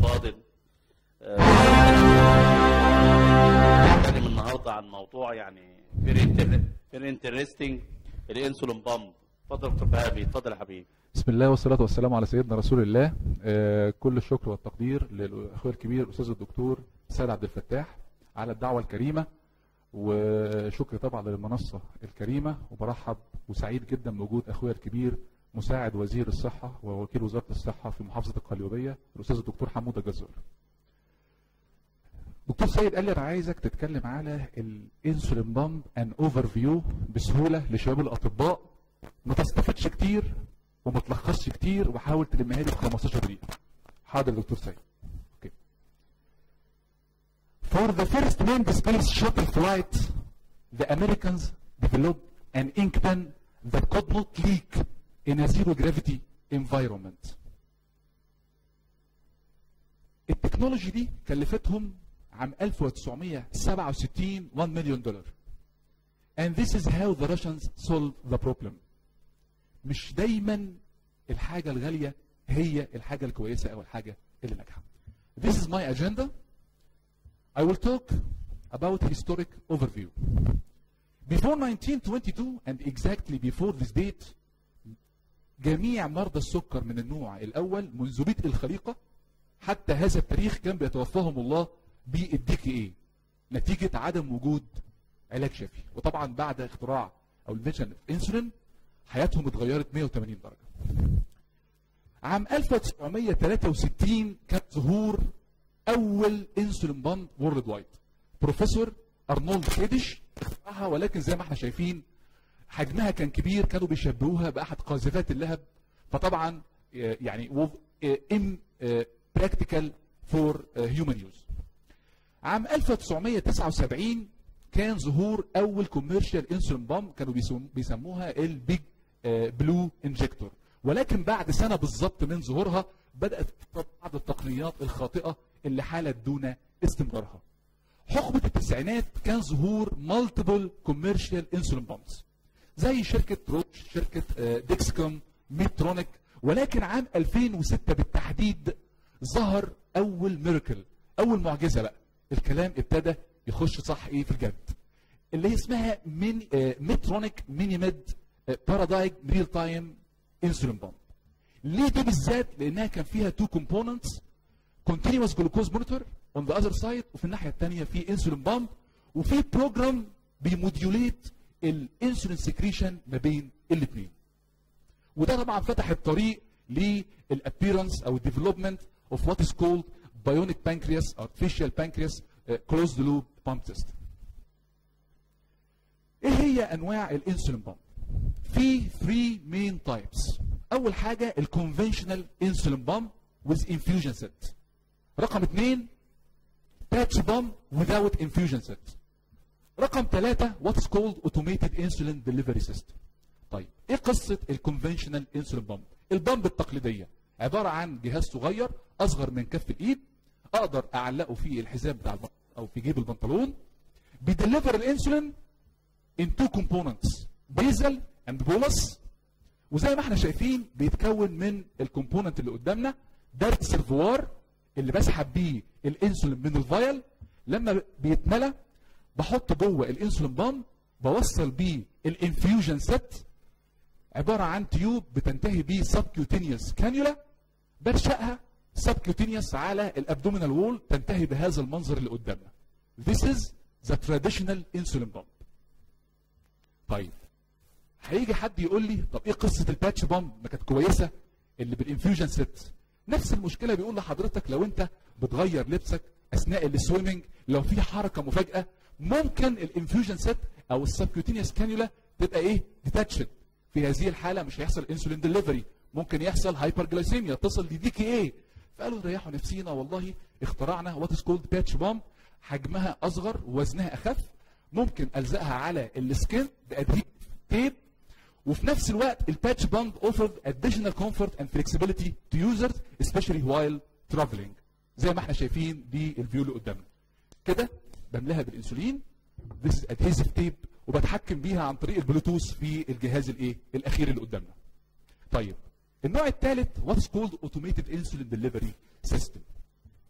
الفاضل هنتكلم النهارده عن موضوع يعني فيري انترستنج الانسولين بامب اتفضل دكتور بهابي اتفضل يا حبيبي بسم الله والصلاة والسلام على سيدنا رسول الله آه، كل الشكر والتقدير للأخوة الكبير الأستاذ الدكتور سيد عبد الفتاح على الدعوة الكريمة وشكر طبعا للمنصة الكريمة وبرحب وسعيد جدا بوجود أخويا الكبير مساعد وزير الصحة ووكيل وزارة الصحة في محافظة القليوبية الأستاذ الدكتور حمودة جزار دكتور سيد قال لي أنا عايزك تتكلم على الانسولين بامب ان اوفر فيو بسهولة لشباب الأطباء ما تستفدش كتير وما تلخصش كتير وحاول تلمها لي في 15 دقيقة حاضر يا دكتور سيد اوكي For the first manned space shuttle flight the Americans developed an ink pen that could not leak in a zero gravity environment التكنولوجي دي كلفتهم عام 1967 1 مليون دولار and this is how the Russians solved the problem مش دايما الحاجة الغالية هي الحاجة الكويسة أو الحاجة اللي ناجحة. This is my agenda. I will talk about historic overview. Before 1922 and exactly before this date جميع مرضى السكر من النوع الأول منذ بدء الخليقة حتى هذا التاريخ كان بيتوفاهم الله بالدي كي اي نتيجة عدم وجود علاج شافي وطبعا بعد اختراع او الفيجن انسولين حياتهم اتغيرت 180 درجة عام 1963 كان ظهور اول انسولين باند وورلد وايد بروفيسور ارنولد كيدش اخترعها ولكن زي ما احنا شايفين حجمها كان كبير كانوا بيشبهوها باحد قاذفات اللهب فطبعا آه، يعني ام براكتيكال فور هيومن يوز عام 1979 كان ظهور اول كوميرشال انسولين بامب كانوا بيسم- بيسموها البيج بلو انجكتور ولكن بعد سنه بالظبط من ظهورها بدات بعض التقنيات الخاطئه اللي حالت دون استمرارها حقبه التسعينات كان ظهور مالتيبل كوميرشال انسولين بامبس زي شركه روتش شركه آه، ديكسكوم ميترونيك ولكن عام 2006 بالتحديد ظهر اول ميركل اول معجزه بقى الكلام ابتدى يخش صح ايه في الجد اللي هي اسمها مين آه، ميترونيك مينيميد آه، بارادايج ريل تايم انسولين بامب ليه دي بالذات لانها كان فيها تو كومبوننتس كونتينوس جلوكوز مونيتور اون ذا اذر سايد وفي الناحيه الثانيه في انسولين بامب وفي بروجرام بيموديوليت الانسولين سكريشن ما بين الاثنين وده طبعا فتح الطريق للابيرنس او الديفلوبمنت اوف وات از كولد بايونيك بانكرياس artificial pancreas كلوزد لوب بامب سيستم ايه هي انواع الانسولين بامب في 3 مين تايبس اول حاجه الكونفنشنال انسولين بامب with infusion set رقم اثنين patch بامب without infusion set رقم ثلاثة what is called automated insulin delivery system طيب ايه قصة الكونفنشنال انسولين بامب البامب التقليدية عبارة عن جهاز صغير اصغر من كف الايد اقدر اعلقه في الحزام بتاع البنطلون او في جيب البنطلون بيدليفر الانسولين in two components basal and bolus وزي ما احنا شايفين بيتكون من الكومبوننت اللي قدامنا ده الريسرفوار اللي بسحب بيه الانسولين من الفايل لما بيتملى بحط جوه الانسولين بامب بوصل بيه الانفيوجن سيت عباره عن تيوب بتنتهي بيه سبكيوتينيوس كانيولا برشقها سبكيوتينيوس على الابدومينال وول تنتهي بهذا المنظر اللي قدامنا This is the traditional insulin pump طيب هيجي حد يقول لي طب ايه قصه الباتش بامب ما كانت كويسه اللي بالانفيوجن سيت نفس المشكله بيقول لحضرتك لو انت بتغير لبسك اثناء السويمنج لو في حركه مفاجاه ممكن الانفيوجن سيت او السبكيوتينيوس كانيولا تبقى ايه ديتاتشد في هذه الحاله مش هيحصل انسولين ديليفري ممكن يحصل هايبرجلايسيميا تصل لدي كي ايه فقالوا ريحوا نفسينا والله اخترعنا وات از كولد باتش بامب حجمها اصغر ووزنها اخف ممكن الزقها على السكين بادهيب تيب وفي نفس الوقت الباتش باند offered additional comfort and flexibility to users especially while traveling زي ما احنا شايفين دي الفيو اللي قدامنا كده بملاها بالانسولين this is adhesive tape وبتحكم بيها عن طريق البلوتوث في الجهاز الايه الاخير اللي قدامنا طيب النوع الثالث what is called automated insulin delivery system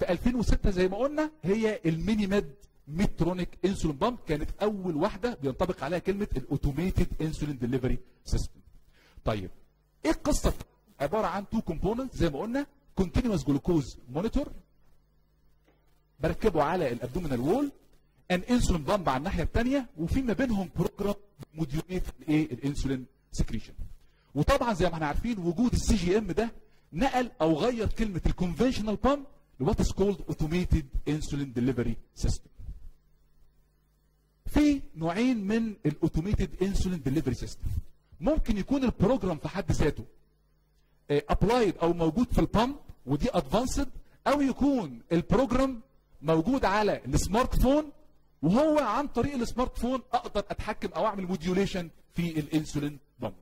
في 2006 زي ما قلنا هي الميني ميد ميترونيك انسولين بامب كانت اول واحده بينطبق عليها كلمه الاوتوميتد انسولين ديليفري سيستم طيب ايه القصه عباره عن تو كومبوننت زي ما قلنا كونتينوس جلوكوز مونيتور بركبه على الابدومينال وول ان انسولين بامب على الناحيه الثانيه وفي ما بينهم بروجرام موديوليت الايه الانسولين سكريشن وطبعا زي ما احنا عارفين وجود السي جي ام ده نقل او غير كلمه الكونفشنال بامب لوات از كولد اوتوميتد انسولين ديليفري سيستم في نوعين من الاوتوميتد انسولين ديليفري سيستم ممكن يكون البروجرام في حد ذاته ابلايد او موجود في البامب ودي ادفانسد او يكون البروجرام موجود على السمارت فون وهو عن طريق السمارت فون اقدر اتحكم او اعمل موديوليشن في الانسولين بامب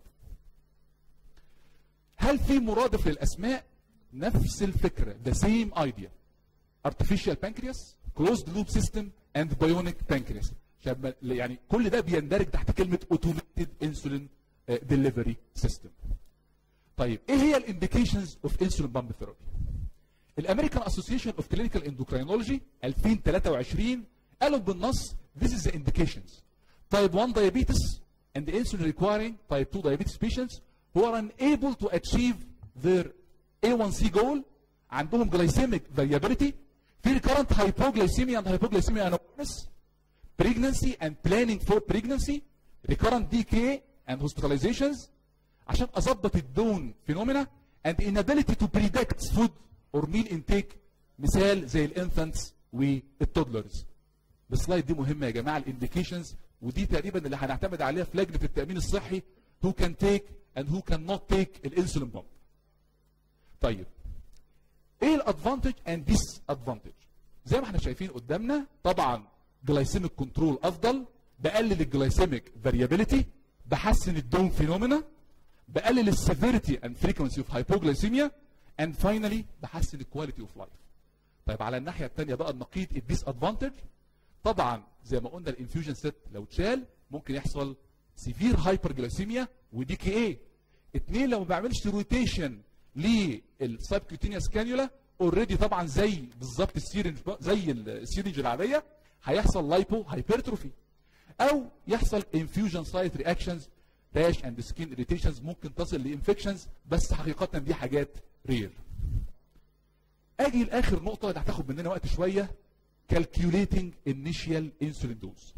هل في مرادف للاسماء نفس الفكره the same idea artificial pancreas closed loop system and bionic pancreas شاب- يعني كل ده بيندرج تحت كلمه automated insulin uh, delivery system طيب ايه هي الانديكيشنز اوف انسولين بامب ثيرابي الامريكان اسوسيشن اوف كلينيكال اندوكرينولوجي 2023 قالوا بالنص this is the indications type 1 diabetes and the insulin requiring type 2 diabetes patients who are unable to achieve their A1C goal عندهم glycemic variability في recurrent hypoglycemia and hypoglycemia unawareness pregnancy and planning for pregnancy recurrent DKA and hospitalizations عشان اظبط الدون فينومينا and inability to predict food or meal intake مثال زي الانفانتس والتودلرز السلايد دي مهمه يا جماعه الانديكيشنز ودي تقريبا اللي هنعتمد عليها في لجنه التامين الصحي who can take and who cannot take الانسولين بامب طيب ايه الادفانتج اند ديس ادفانتج زي ما احنا شايفين قدامنا طبعا جلايسيميك كنترول افضل بقلل الجلايسيميك فاريابيليتي بحسن الدوم فينومينا بقلل السيفيريتي اند فريكونسي اوف هايبوجلايسيميا اند فاينلي بحسن الكواليتي اوف لايف طيب على الناحيه الثانيه بقى النقيض الديس ادفانتج طبعا زي ما قلنا الانفيوجن سيت لو اتشال ممكن يحصل سيفير هايبرجلايسيميا ودي كي اي اتنين لو ما بعملش روتيشن للسبكيوتينيوس كانيولا اوريدي طبعا زي بالظبط السيرنج زي السيرنج العاديه هيحصل لايبو هايبرتروفي او يحصل انفيوجن سايت رياكشنز راش اند سكين اريتيشنز ممكن تصل لانفكشنز بس حقيقه دي حاجات رير اجي لاخر نقطه اللي هتاخد مننا وقت شويه calculating initial insulin dose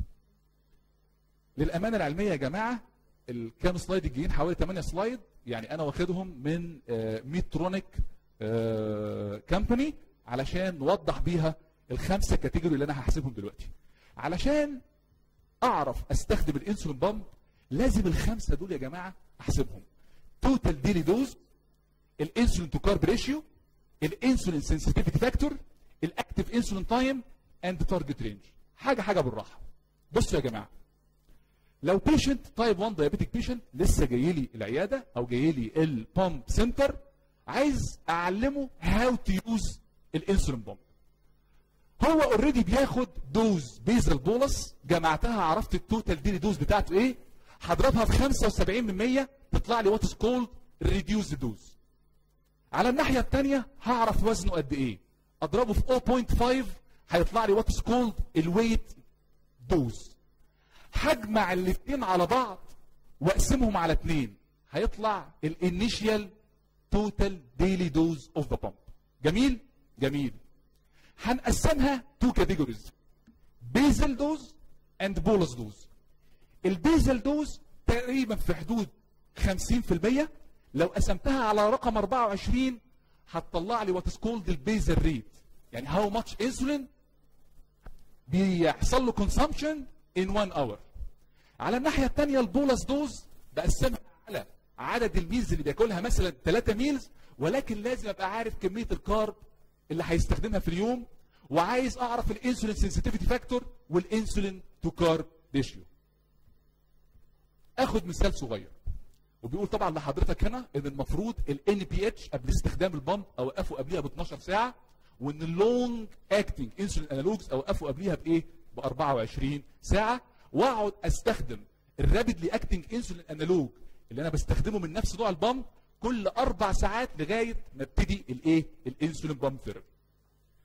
للامانه العلميه يا جماعه الكام سلايد الجايين حوالي 8 سلايد يعني انا واخدهم من ميترونيك كامباني علشان نوضح بيها الخمسه كاتيجوري اللي انا هحسبهم دلوقتي علشان اعرف استخدم الانسولين بامب لازم الخمسه دول يا جماعه احسبهم توتال ديلي دوز الانسولين تو كارب ريشيو الانسولين سنسيتيفيتي فاكتور الاكتيف انسولين تايم اند تارجت رينج حاجه حاجه بالراحه بصوا يا جماعه لو بيشنت تايب 1 دايابيتيك بيشنت لسه جاي لي العياده او جاي لي البامب سنتر عايز اعلمه هاو تو يوز الانسولين بامب هو اوريدي بياخد دوز بيزل بولس جمعتها عرفت التوتال ديلي دوز بتاعته ايه هضربها في 75% تطلع لي وات از كولد ريديوز دوز على الناحيه الثانيه هعرف وزنه قد ايه اضربه في 0.5 هيطلع لي وات از كولد الويت دوز هجمع الاثنين على بعض واقسمهم على اثنين هيطلع الانيشيال توتال ديلي دوز اوف ذا بامب جميل جميل هنقسمها تو كاتيجوريز بيزل دوز اند بولس دوز البيزل دوز تقريبا في حدود 50% لو قسمتها على رقم 24 هتطلع لي وات از كولد البيزل ريت يعني هاو ماتش انسولين بيحصل له كونسامشن ان 1 اور على الناحيه الثانيه البولس دوز بقسمها على عدد الميلز اللي بياكلها مثلا 3 ميلز ولكن لازم ابقى عارف كميه الكارب اللي هيستخدمها في اليوم وعايز اعرف الانسولين سنسيتيفيتي فاكتور والانسولين تو كارب ريشيو اخد مثال صغير وبيقول طبعا لحضرتك هنا ان المفروض الان بي اتش قبل استخدام البامب اوقفه قبلها ب 12 ساعه وان اللونج اكتنج انسولين انالوجز اوقفه قبلها بايه؟ ب 24 ساعه واقعد استخدم الرابيدلي اكتنج انسولين انالوج اللي انا بستخدمه من نفس نوع البامب كل اربع ساعات لغايه ما ابتدي الايه؟ الانسولين بامب ثيرابي.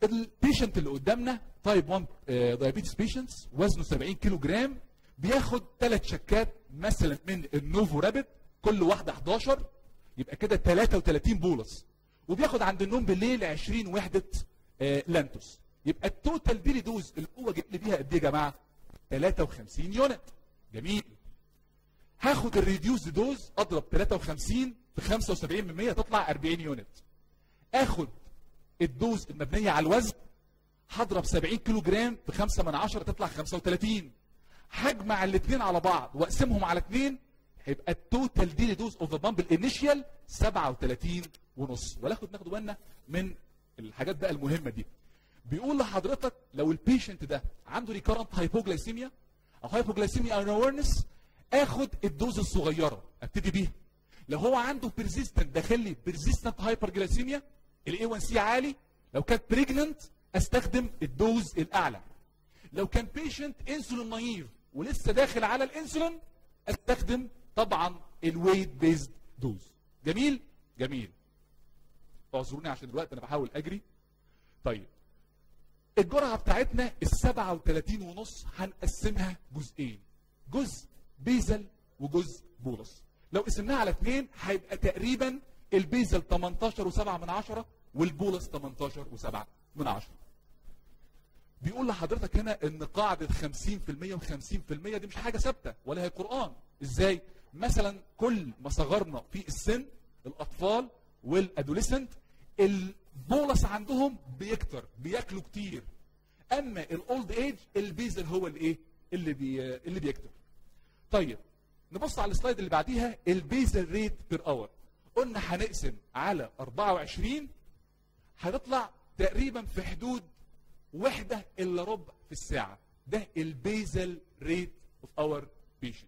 البيشنت اللي قدامنا تايب 1 دايابيتس بيشنتس وزنه 70 كيلو جرام بياخد ثلاث شكات مثلا من النوفو رابid كل واحده 11 يبقى كده 33 بولس وبياخد عند النوم بالليل 20 وحده آه، لانتوس يبقى التوتال ديلي دوز القوه جبت لي بيها قد ايه يا جماعه 53 يونت جميل هاخد الريديوز دوز اضرب 53 في 75 من 100 تطلع 40 يونت اخد الدوز المبنيه على الوزن هضرب 70 كيلو جرام في 5 من 10 تطلع 35 هجمع الاثنين على بعض واقسمهم على اثنين هيبقى التوتال ديلي دوز اوف ذا بامب الانيشيال 37 ونص ولكن ناخد بالنا من الحاجات بقى المهمه دي بيقول لحضرتك لو البيشنت ده عنده ريكارنت هايبوجلايسيميا او هايبوجلايسيميا انورنس اخد الدوز الصغيره ابتدي بيها لو هو عنده بيرزيستنت داخل لي بيرزيستنت هايبرجلايسيميا الاي 1 سي عالي لو كانت بريجننت استخدم الدوز الاعلى لو كان بيشنت انسولين نايف ولسه داخل على الانسولين استخدم طبعا الويت بيزد دوز جميل جميل اعذروني عشان دلوقتي انا بحاول اجري طيب الجرعه بتاعتنا ال 37 ونص هنقسمها جزئين جزء بيزل وجزء بولس لو قسمناها على اثنين هيبقى تقريبا البيزل 18 و7 من عشرة والبولس 18 و7 من عشرة بيقول لحضرتك هنا ان قاعدة 50% و50% دي مش حاجة ثابتة ولا هي قرآن ازاي مثلا كل ما صغرنا في السن الاطفال والادوليسنت البولس عندهم بيكتر بياكلوا كتير اما الاولد ايج البيزل هو اللي ايه اللي بي اللي بيكتر طيب نبص على السلايد اللي بعديها البيزل ريت بير اور قلنا هنقسم على 24 هتطلع تقريبا في حدود وحده الا ربع في الساعه ده البيزل ريت اوف اور بيشنت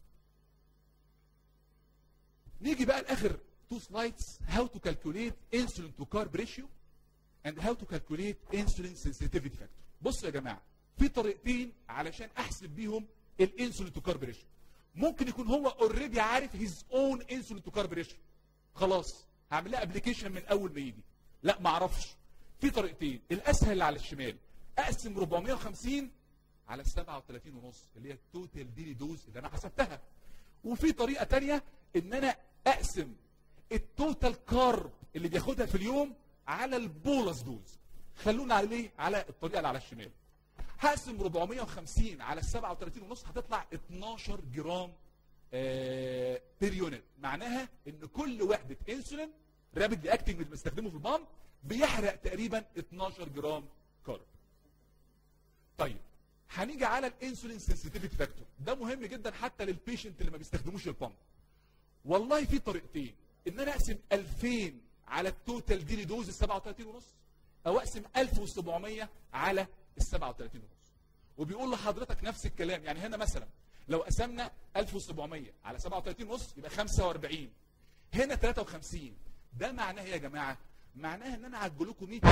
نيجي بقى لاخر تو سلايدز هاو تو كالكوليت انسولين تو كارب ريشيو اند هاو تو كالكوليت انسولين سنسيتيفيتي فاكتور بصوا يا جماعه في طريقتين علشان احسب بيهم الانسولين تو كارب ريشيو ممكن يكون هو اوريدي عارف هيز اون انسولين تو كارب ريشيو خلاص هعمل لها ابلكيشن من اول ما يجي لا ما اعرفش في طريقتين الاسهل اللي على الشمال اقسم 450 على 37 ونص اللي هي التوتال ديلي دوز اللي انا حسبتها وفي طريقه تانية ان انا اقسم التوتال كارب اللي بياخدها في اليوم على البولس دوز خلونا عليه على الطريقه اللي على الشمال هقسم 450 على 37 ونص هتطلع 12 جرام آه بير يونت معناها ان كل وحده انسولين رابيد اكتنج اللي بنستخدمه في البامب بيحرق تقريبا 12 جرام كارب طيب هنيجي على الانسولين سنسيتيفيتي فاكتور ده مهم جدا حتى للبيشنت اللي ما بيستخدموش البامب والله في طريقتين ان انا اقسم 2000 على التوتال ديلي دوز ال 37 ونص او اقسم 1700 على ال 37 ونص وبيقول لحضرتك نفس الكلام يعني هنا مثلا لو قسمنا 1700 على 37 ونص يبقى 45 هنا 53 ده معناه إيه يا جماعه معناها ان انا على الجلوكوميتر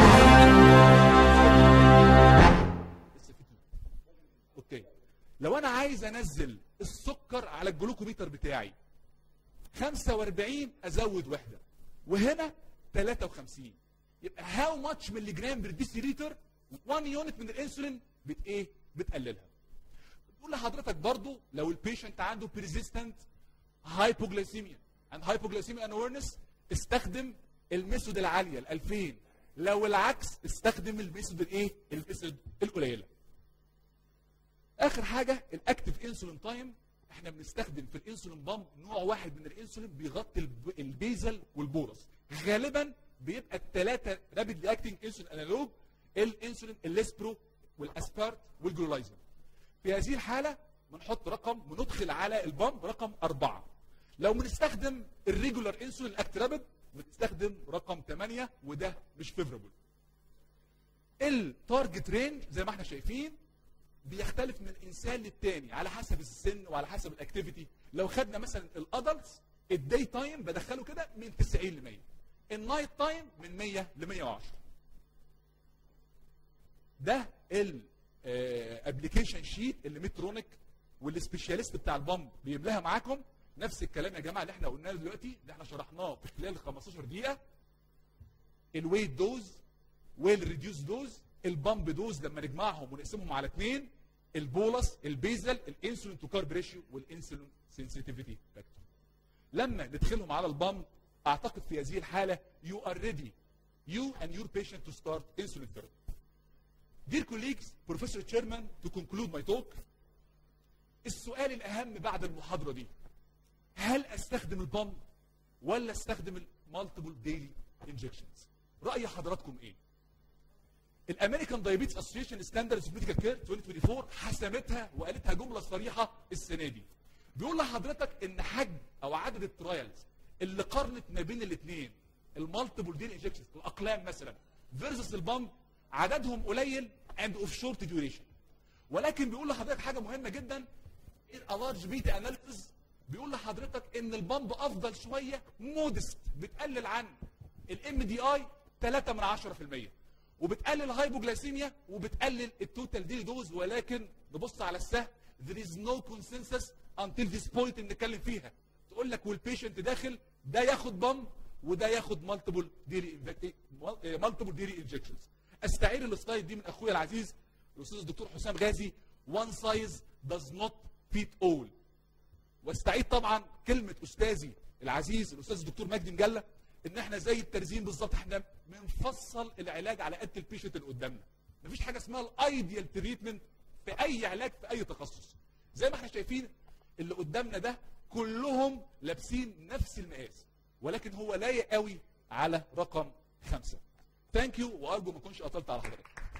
لسه في اوكي لو انا عايز انزل السكر على الجلوكوميتر بتاعي 45 ازود وحده وهنا 53 يبقى هاو ماتش ملي جرام بير ديسيليتر 1 يونت من الانسولين بت ايه بتقللها بقول لحضرتك برضو لو البيشنت عنده بيرزيستنت هايبوجلايسيميا عند هايبوجلايسيميا ان اويرنس استخدم الميثود العاليه ال 2000 لو العكس استخدم الميثود الايه الميثود القليله اخر حاجه الاكتف انسولين تايم احنا بنستخدم في الانسولين بامب نوع واحد من الانسولين بيغطي الب- البيزل والبورس غالبا بيبقى الثلاثه رابيد اكتنج انسولين انالوج الانسولين الليسبرو والاسبارت والجلولايزر في هذه الحاله بنحط رقم وندخل على البامب رقم أربعة لو بنستخدم الريجولار انسولين اكت رابيد بنستخدم رقم 8 وده مش فيفربل التارجت رينج زي ما احنا شايفين بيختلف من انسان للتاني على حسب السن وعلى حسب الاكتيفيتي لو خدنا مثلا الادلتس الداي تايم بدخله كده من 90 ل 100 النايت تايم من 100 ل 110 ده الابلكيشن شيت اللي مترونيك والسبيشاليست بتاع البامب بيملاها معاكم نفس الكلام يا جماعه اللي احنا قلناه دلوقتي اللي احنا شرحناه في خلال 15 دقيقه الويت دوز والريديوس دوز البامب دوز لما نجمعهم ونقسمهم على اثنين البولس البيزل الانسولين تو كارب ريشيو والانسولين سنسيتيفيتي فاكتور لما ندخلهم على البامب اعتقد في هذه الحاله you are ready you and your patient to start insulin therapy Dear colleagues, Professor Chairman, to conclude my talk, السؤال الأهم بعد المحاضرة دي هل أستخدم البامب ولا أستخدم المالتيبل ديلي انجكشنز؟ رأي حضراتكم إيه؟ الامريكان دايابيتس اسوشيشن ستاندردز ميديكال كير 2024 حسمتها وقالتها جمله صريحه السنه دي. بيقول لحضرتك ان حجم او عدد الترايلز اللي قارنت ما بين الاثنين المالتيبل ديل انجكشنز الاقلام مثلا فيرسس البامب عددهم قليل اند اوف شورت ديوريشن. ولكن بيقول لحضرتك حاجه مهمه جدا الارج بيتا اناليسيس بيقول لحضرتك ان البامب افضل شويه مودست بتقلل عن الام دي اي 3 من 10% وبتقلل الهايبوجلايسيميا وبتقلل التوتال دي دوز ولكن نبص على السهم there is no consensus until this point اللي نتكلم فيها تقول لك والبيشنت داخل ده ياخد بام وده ياخد مالتيبل ديري مالتيبل ديري انجكشنز استعير السلايد دي من اخويا العزيز الاستاذ الدكتور حسام غازي one size does not fit all واستعيد طبعا كلمه استاذي العزيز الاستاذ الدكتور مجدي مجله ان احنا زي الترزين بالظبط احنا بنفصل العلاج على قد البيشنت اللي قدامنا مفيش حاجه اسمها الايديال تريتمنت في اي علاج في اي تخصص زي ما احنا شايفين اللي قدامنا ده كلهم لابسين نفس المقاس ولكن هو لايق قوي على رقم خمسة ثانك يو وارجو ما اكونش قطلت على حضرتك